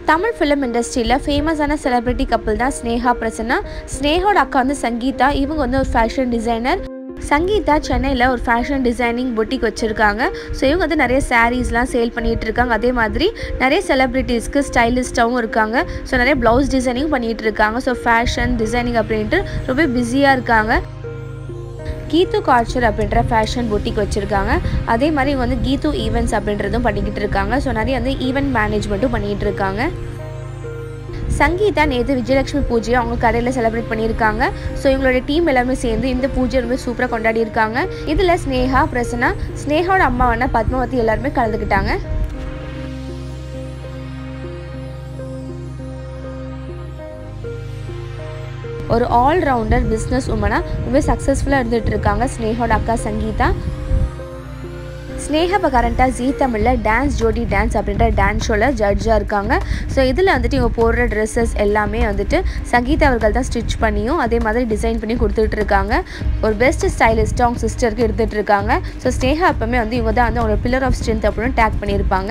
Tamil film இண்டஸ்ட்ரியில் ஃபேமஸான celebrity கப்பல் தான் ஸ்னேகா பிரசன்னா ஸ்னேகாவோட அக்கா வந்து சங்கீதா இவங்க வந்து ஒரு ஃபேஷன் டிசைனர் சங்கீதா சென்னையில் ஒரு ஃபேஷன் டிசைனிங் பொட்டிக் வச்சுருக்காங்க ஸோ இவங்க வந்து நிறைய சாரீஸ்லாம் சேல் பண்ணிகிட்டு இருக்காங்க அதே மாதிரி நிறைய செலிப்ரிட்டிஸ்க்கு ஸ்டைலிஸ்ட்டாகவும் இருக்காங்க ஸோ நிறைய ப்ளவுஸ் டிசைனிங் பண்ணிகிட்டு இருக்காங்க ஸோ ஃபேஷன் டிசைனிங் அப்படின்ட்டு ரொம்ப பிஸியாக இருக்காங்க கீத்து கார்ச்சர் அப்படின்ற ஃபேஷன் பொட்டிக் வச்சுருக்காங்க அதே மாதிரி இவங்க வந்து கீத்து ஈவெண்ட்ஸ் அப்படின்றதும் பண்ணிக்கிட்டு இருக்காங்க ஸோ நிறைய வந்து ஈவெண்ட் மேனேஜ்மெண்ட்டும் பண்ணிகிட்டு இருக்காங்க சங்கீதா நேற்று விஜயலட்சுமி பூஜையை அவங்க கடையில் செலிப்ரேட் பண்ணியிருக்காங்க ஸோ இவங்களோட டீம் எல்லாமே சேர்ந்து இந்த பூஜையை ரொம்ப சூப்பராக கொண்டாடி இருக்காங்க இதில் ஸ்னேகா பிரசன்னா ஸ்னேகாவோட அம்மாவான பத்மாவதி எல்லாருமே கலந்துக்கிட்டாங்க ஒரு ஆல்ரவுண்டர் பிஸ்னஸ் உமனாக ரொம்ப சக்ஸஸ்ஃபுல்லாக இருந்துகிட்டு இருக்காங்க ஸ்னேகாவோட அக்கா சங்கீதா ஸ்னேகா இப்போ கரண்ட்டாக ஜீ தமிழில் டான்ஸ் ஜோடி டான்ஸ் அப்படின்ற டான்ஸ் ஷோவில் ஜட்ஜாக இருக்காங்க ஸோ இதில் வந்துட்டு இவங்க போடுற ட்ரெஸ்ஸஸ் எல்லாமே வந்துட்டு சங்கீதா அவர்கள் தான் ஸ்டிச் பண்ணியும் அதே மாதிரி டிசைன் பண்ணி கொடுத்துட்டு இருக்காங்க ஒரு பெஸ்ட் ஸ்டைலிஸ்ட்டாக அவங்க சிஸ்டருக்கு எடுத்துகிட்டு இருக்காங்க ஸோ ஸ்னேகா எப்பவுமே வந்து இவங்க தான் வந்து அவங்களோட பில்லர் ஆஃப் ஸ்ட்ரென்த் அப்படின்னு டேக் பண்ணியிருப்பாங்க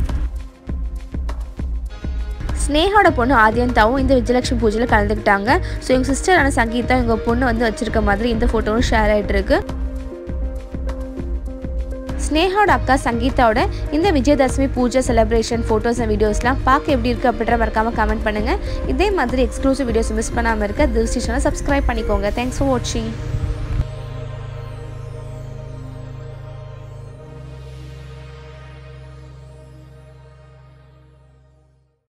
ஸ்னேகாவோட பொண்ணு ஆதியந்தாவும் இந்த விஜயலட்சுமி பூஜையில் கலந்துக்கிட்டாங்க ஸோ இவங்க சிஸ்டரான சங்கீதா இவங்க பொண்ணு வந்து வச்சிருக்க மாதிரி இந்த ஃபோட்டோவும் ஷேர் ஆகிட்டு இருக்கு ஸ்னேகாவோட அக்கா சங்கீதாவோட இந்த விஜயதசமி பூஜை செலிப்ரேஷன் ஃபோட்டோஸ் அண்ட் வீடியோஸ்லாம் பார்க்க எப்படி இருக்குது அப்படின்ற மறக்காமல் கமெண்ட் பண்ணுங்கள் இதே மாதிரி எக்ஸ்க்ளூசிவ் வீடியோஸ் மிஸ் பண்ணாமல் இருக்க திவ்ஸ் சேனலை சப்ஸ்கிரைப் பண்ணிக்கோங்க தேங்க்ஸ் ஃபார் வாட்சிங்